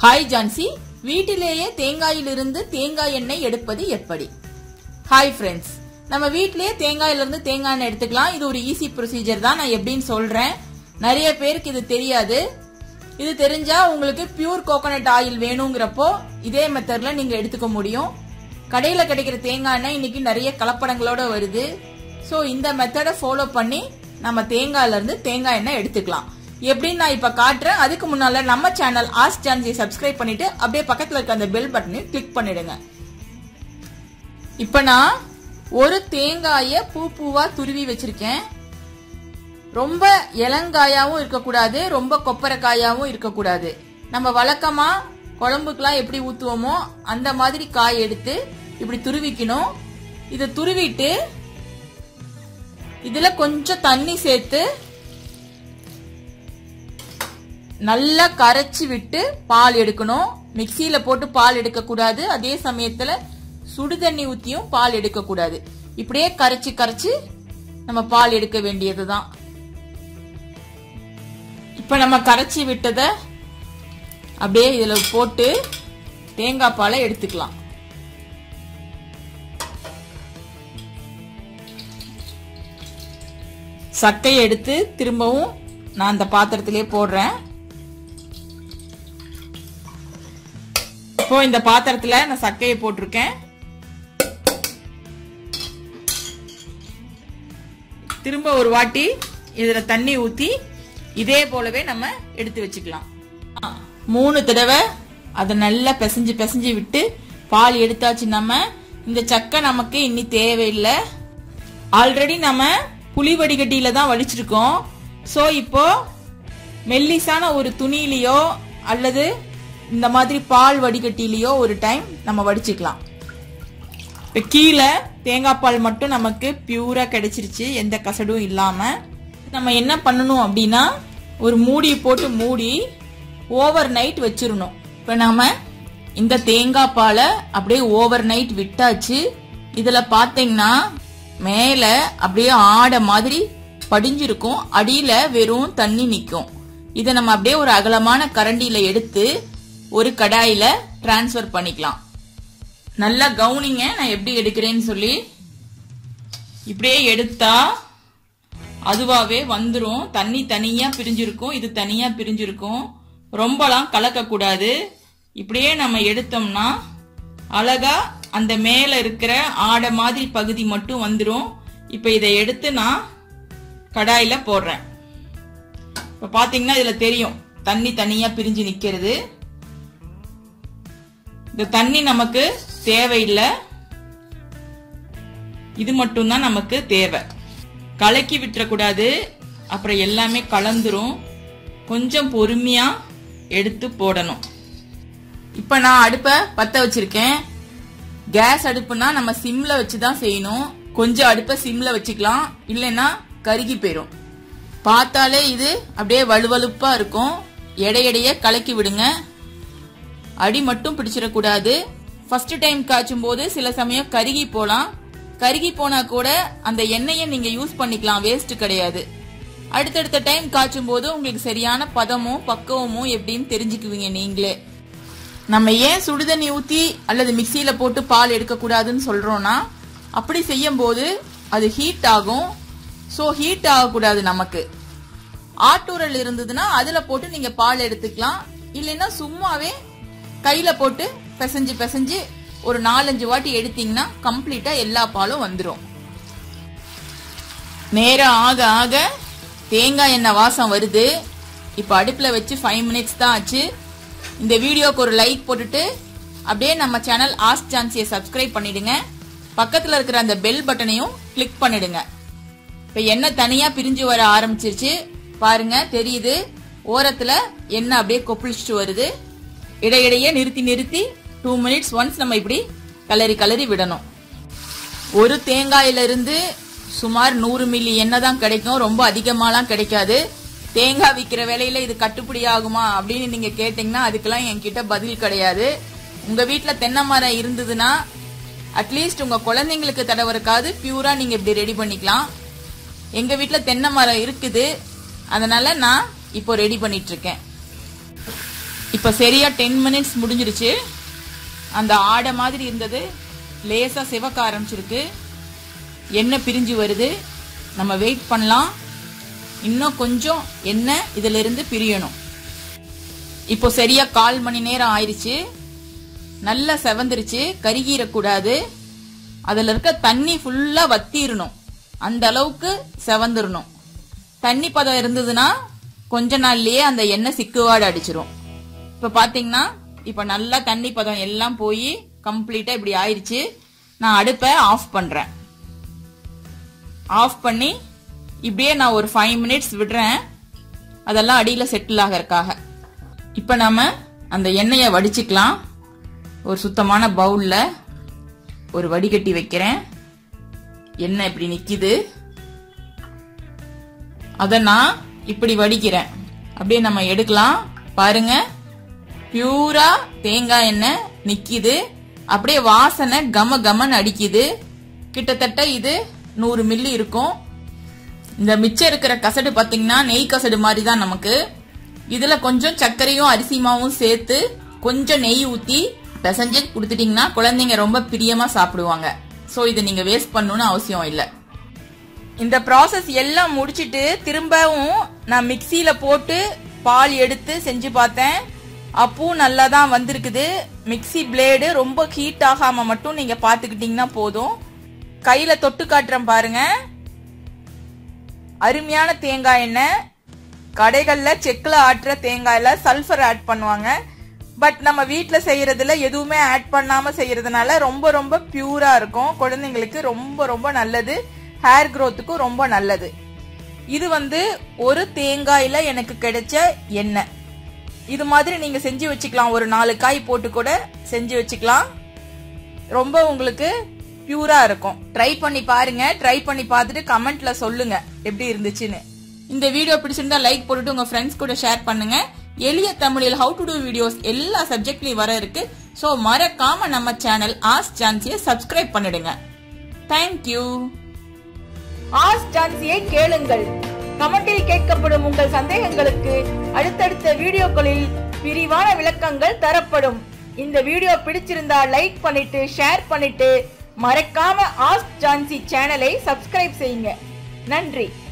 hi Jhansi வீட்டிலேயே தேங்காயிலிருந்து தேங்காய் எண்ணெய் எடுப்பது எப்படி ஹாய் ஃப்ரெண்ட்ஸ் நம்ம வீட்டிலேயே தேங்காயில இருந்து தேங்காய் எண்ணெய் எடுத்துக்கலாம் இது ஒரு ஈஸி ப்ரொசீஜர் தான் நான் எப்படின்னு சொல்றேன் நிறைய பேருக்கு இது தெரியாது இது தெரிஞ்சா உங்களுக்கு பியூர் கோகோனட் ஆயில் வேணுங்கிறப்போ இதே மெத்தட்ல நீங்க எடுத்துக்க முடியும் கடையில கிடைக்கிற தேங்காய் எண்ணெய் இன்னைக்கு நிறைய கலப்படங்களோட வருது ஸோ இந்த மெத்தடை ஃபாலோ பண்ணி நம்ம தேங்காயில இருந்து தேங்காய் எண்ணெய் எடுத்துக்கலாம் எப்படின்னு நான் இப்ப காட்டுறேன் அதுக்கு முன்னால நம்ம சேனல் ஆஸ் சான்ஸை சப்ஸ்கிரைப் பண்ணிட்டு அப்படியே பக்கத்துல இருக்க அந்த பெல் பட்டனையும் கிளிக் பண்ணிடுங்க இப்ப நான் ஒரு தேங்காய பூ பூவா துருவி வச்சிருக்கேன் ரொம்ப இளங்காயாவும் இருக்கக்கூடாது ரொம்ப கொப்பரைக்காயாவும் இருக்கக்கூடாது நம்ம வழக்கமா குழம்புக்கெல்லாம் எப்படி ஊத்துவோமோ அந்த மாதிரி காய் எடுத்து இப்படி துருவிக்கணும் இதை துருவிட்டு இதுல கொஞ்சம் தண்ணி சேர்த்து நல்லா கரைச்சி விட்டு பால் எடுக்கணும் மிக்சியில போட்டு பால் எடுக்க கூடாது அதே சமயத்துல சுடு தண்ணி ஊத்தியும் பால் எடுக்க கூடாது இப்படியே கரைச்சி கரைச்சி நம்ம பால் எடுக்க வேண்டியதுதான் இப்ப நம்ம கரைச்சி விட்டத அப்படியே இதுல போட்டு தேங்காய் பாலை எடுத்துக்கலாம் சக்கையை எடுத்து திரும்பவும் நான் அந்த பாத்திரத்திலே போடுறேன் இப்போ இந்த பாத்திரத்துல நான் சக்கையை போட்டிருக்கேன் திரும்ப ஒரு வாட்டி இதுல தண்ணி ஊத்தி இதே போலவே நம்ம எடுத்து வச்சுக்கலாம் மூணு தடவை அதை நல்லா பிசைஞ்சு பிசைஞ்சு விட்டு பால் எடுத்தாச்சு நம்ம இந்த சக்கை நமக்கு இனி தேவையில்லை ஆல்ரெடி நம்ம புளி வடிகட்டியில தான் வடிச்சிருக்கோம் ஸோ இப்போ மெல்லிசான ஒரு துணியிலையோ அல்லது இந்த மாதிரி பால் வடிகட்டிலையோ ஒரு டைம் நம்ம வடிச்சுக்கலாம் இப்போ கீழே தேங்காய் பால் மட்டும் நமக்கு பியூரா கிடைச்சிருச்சு எந்த கசடும் இல்லாம நம்ம என்ன பண்ணணும் அப்படின்னா ஒரு மூடி போட்டு மூடி ஓவர் நைட் வச்சிடணும் இப்போ நாம இந்த தேங்காய் பாலை அப்படியே ஓவர் நைட் விட்டாச்சு இதுல பாத்தீங்கன்னா மேல அப்படியே ஆடை மாதிரி படிஞ்சிருக்கும் அடியில வெறும் தண்ணி நிக்கும் இதை நம்ம அப்படியே ஒரு அகலமான கரண்டியில எடுத்து ஒரு கடாயில டிரான்ஸ்ஃபர் பண்ணிக்கலாம் நல்லா கவுனிங்க நான் எப்படி எடுக்கிறேன்னு சொல்லி இப்படியே எடுத்தா அதுவாவே வந்துரும் தண்ணி தனியா பிரிஞ்சிருக்கும் இது தனியா பிரிஞ்சிருக்கும் ரொம்பலாம் கலக்க கூடாது இப்படியே நம்ம எடுத்தோம்னா அழகா அந்த மேல இருக்கிற ஆடை மாதிரி பகுதி மட்டும் வந்துரும் இப்ப இதை எடுத்து நான் கடாயில போடுறேன் இப்ப பாத்தீங்கன்னா இதுல தெரியும் தண்ணி தனியா பிரிஞ்சு நிக்கிறது இந்த தண்ணி நமக்கு தேவையில்லை இது மட்டும்தான் நமக்கு தேவை கலக்கி விட்டுறக்கூடாது அப்புறம் எல்லாமே கலந்துரும் கொஞ்சம் பொறுமையா எடுத்து போடணும் இப்ப நான் அடுப்ப பத்த வச்சிருக்கேன் கேஸ் அடுப்புனா நம்ம சிம்ல வச்சுதான் செய்யணும் கொஞ்சம் அடுப்ப சிம்ல வச்சுக்கலாம் இல்லைன்னா கருகி போயிரும் பார்த்தாலே இது அப்படியே வலுவலுப்பா இருக்கும் எடையடைய கலக்கி விடுங்க அடி மட்டும் பிடிச்சிடக்கூடாது ஃபர்ஸ்ட் டைம் காய்ச்சும் போது சில சமயம் கருகி போலாம் கருகி போனா கூட அந்த எண்ணெயை நீங்க யூஸ் பண்ணிக்கலாம் வேஸ்ட் கிடையாது அடுத்தடுத்த டைம் காய்ச்சும் போது உங்களுக்கு சரியான பதமும் பக்குவமும் எப்படின்னு தெரிஞ்சுக்குவீங்க நீங்களே நம்ம ஏன் சுடுதண்ணி ஊத்தி அல்லது மிக்சியில போட்டு பால் எடுக்க கூடாதுன்னு சொல்றோம்னா அப்படி செய்யும் போது அது ஹீட் ஆகும் ஸோ ஹீட் ஆகக்கூடாது நமக்கு ஆட்டூரல் இருந்ததுன்னா அதுல போட்டு நீங்க பால் எடுத்துக்கலாம் இல்லைன்னா சும்மாவே கையில போட்டு பிசைஞ்சு பிசைஞ்சு ஒரு நாலஞ்சு வாட்டி எடுத்தீங்கன்னா கம்ப்ளீட்டா எல்லா பாலும் வந்துடும் நேரம் ஆக ஆக தேங்காய் எண்ணெய் வாசம் வருது இப்போ அடுப்பில் வச்சு ஃபைவ் மினிட்ஸ் தான் ஆச்சு இந்த வீடியோக்கு ஒரு லைக் போட்டுட்டு அப்படியே நம்ம சேனல் ஆஸ் சான்சியை சப்ஸ்கிரைப் பண்ணிடுங்க பக்கத்தில் இருக்கிற அந்த பெல் பட்டனையும் கிளிக் பண்ணிடுங்க இப்போ எண்ணெய் தனியாக பிரிஞ்சு வர ஆரம்பிச்சிருச்சு பாருங்க தெரியுது ஓரத்தில் எண்ணெய் அப்படியே கொப்பளிச்சுட்டு வருது இடையிடையே நிறுத்தி நிறுத்தி டூ மினிட்ஸ் ஒன்ஸ் நம்ம இப்படி கலரி கலரி விடணும் ஒரு தேங்காயில இருந்து சுமார் நூறு மில்லி எண்ணெய் தான் கிடைக்கும் ரொம்ப அதிகமாலாம் கிடைக்காது தேங்காய் விற்கிற விலையில இது கட்டுப்படி ஆகுமா அப்படின்னு நீங்க கேட்டீங்கன்னா அதுக்கெல்லாம் என்கிட்ட பதில் கிடையாது உங்க வீட்டுல தென்னை மரம் இருந்ததுன்னா அட்லீஸ்ட் உங்க குழந்தைங்களுக்கு தடவறக்காவது பியூரா நீங்க இப்படி ரெடி பண்ணிக்கலாம் எங்க வீட்டுல தென்னை மரம் இருக்குது அதனால நான் இப்போ ரெடி பண்ணிட்டு இருக்கேன் இப்போ சரியா டென் மினிட்ஸ் முடிஞ்சிருச்சு அந்த ஆடை மாதிரி இருந்தது லேசா சிவக்க ஆரம்பிச்சிருக்கு எண்ணெய் பிரிஞ்சு வருது நம்ம வெயிட் பண்ணலாம் இன்னும் கொஞ்சம் எண்ணெய் இதுல இருந்து பிரியணும் இப்போ சரியா கால் மணி நேரம் ஆயிருச்சு நல்லா செவந்துருச்சு கருகிடக்கூடாது அதுல இருக்க தண்ணி ஃபுல்லா வத்திரணும் அந்த அளவுக்கு செவந்துடணும் தண்ணி பதம் இருந்ததுன்னா கொஞ்ச நாள்லயே அந்த எண்ணெய் சிக்குவாடு அடிச்சிரும் இப்ப பாத்தீங்கன்னா இப்ப நல்லா தண்ணி பதம் எல்லாம் போய் கம்ப்ளீட்டா இப்படி ஆயிருச்சு நான் அடுப்பை ஆஃப் பண்றேன் ஆஃப் பண்ணி இப்படியே நான் ஒரு ஃபைவ் மினிட்ஸ் விடுறேன் அதெல்லாம் அடியில செட்டில் ஆகறதுக்காக இப்ப நாம அந்த எண்ணெயை வடிச்சுக்கலாம் ஒரு சுத்தமான பவுல்ல ஒரு வடிகட்டி வைக்கிறேன் எண்ணெய் இப்படி நிக்குது அத நான் இப்படி வடிக்கிறேன் அப்படியே நம்ம எடுக்கலாம் பாருங்க பியூரா தேங்காய் எண்ணெய் நிக்குது அப்படியே வாசனை கம கமன்னு அடிக்குது கிட்டத்தட்ட இது நூறு மில்லி இருக்கும் இந்த மிச்சம் இருக்கிற கசடு பாத்தீங்கன்னா நெய் கசடு மாதிரி தான் நமக்கு இதுல கொஞ்சம் சர்க்கரையும் அரிசி மாவும் சேர்த்து கொஞ்சம் நெய் ஊத்தி பிசைஞ்சு கொடுத்துட்டீங்கன்னா குழந்தைங்க ரொம்ப பிரியமா சாப்பிடுவாங்க சோ இதை நீங்க வேஸ்ட் பண்ணணும்னு அவசியம் இல்லை இந்த ப்ராசஸ் எல்லாம் முடிச்சிட்டு திரும்பவும் நான் மிக்சியில போட்டு பால் எடுத்து செஞ்சு பார்த்தேன் அப்பவும் நல்லா தான் வந்திருக்குது மிக்ஸி பிளேடு ரொம்ப ஹீட் ஆகாம மட்டும் நீங்க பாத்துக்கிட்டீங்கன்னா போதும் கையில தொட்டு காட்டுறேன் பாருங்க அருமையான தேங்காய் எண்ணெய் கடைகள்ல செக்ல ஆட்டுற தேங்காயில சல்ஃபர் ஆட் பண்ணுவாங்க பட் நம்ம வீட்ல செய்யறதுல எதுவுமே ஆட் பண்ணாம செய்யறதுனால ரொம்ப ரொம்ப பியூரா இருக்கும் குழந்தைங்களுக்கு ரொம்ப ரொம்ப நல்லது ஹேர் க்கு ரொம்ப நல்லது இது வந்து ஒரு தேங்காயில எனக்கு கிடைச்ச எண்ணெய் இது மாதிரி நீங்க செஞ்சு வச்சுக்கலாம் ஒரு நாலு காய் போட்டு கூட செஞ்சு வச்சுக்கலாம் ரொம்ப உங்களுக்கு பியூரா இருக்கும் ட்ரை பண்ணி பாருங்க ட்ரை பண்ணி பார்த்துட்டு கமெண்ட்ல சொல்லுங்க எப்படி இருந்துச்சுன்னு இந்த வீடியோ பிடிச்சிருந்தா லைக் போட்டுட்டு உங்க ஃப்ரெண்ட்ஸ் கூட ஷேர் பண்ணுங்க எளிய தமிழில் ஹவு டு டூ வீடியோஸ் எல்லா சப்ஜெக்ட்லயும் வர இருக்கு சோ மறக்காம நம்ம சேனல் ஆஸ் சான்சியை சப்ஸ்கிரைப் பண்ணிடுங்க தேங்க்யூ ஆஸ் சான்சியை கேளுங்கள் கமெண்டில் கேட்கப்படும் உங்கள் சந்தேகங்களுக்கு அடுத்தடுத்த வீடியோக்களில் விரிவான விளக்கங்கள் தரப்படும் இந்த வீடியோ பிடிச்சிருந்தா லைக் பண்ணிட்டு ஷேர் பண்ணிட்டு மறக்காம ஆஸ்க் ஜான்சி சேனலை சப்ஸ்கிரைப் செய்யுங்க நன்றி